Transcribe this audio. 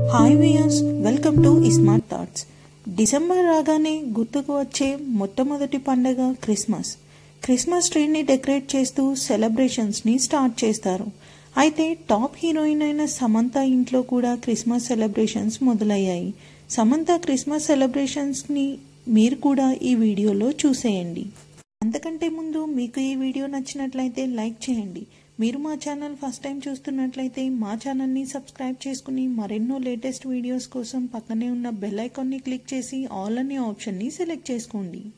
hi viewers welcome to smart thoughts December రాగానే గుర్తుకు వచ్చే మొట్టమొదటి పండగ క్రిస్మస్ క్రిస్మస్ ట్రీని డెకరేట్ చేస్తూ సెలబ్రేషన్స్ని స్టార్ట్ చేస్తారు అయితే టాప్ హీరోయిన్ అయిన సమంత ఇంట్లో కూడా క్రిస్మస్ సెలబ్రేషన్స్ మొదలయ్యాయి సమంత క్రిస్మస్ సెలబ్రేషన్స్ని మీరు కూడా ఈ వీడియోలో చూసేయండి అంతకంటే ముందు మీకు ఈ వీడియో నచ్చినట్లయితే లైక్ చేయండి మీరు మా ఛానల్ ఫస్ట్ టైం చూస్తున్నట్లయితే మా ఛానల్ని సబ్స్క్రైబ్ చేసుకుని మరెన్నో లేటెస్ట్ వీడియోస్ కోసం పక్కనే ఉన్న బెల్ ఐకాన్ని క్లిక్ చేసి ఆల్ అనే ఆప్షన్ని సెలెక్ట్ చేసుకోండి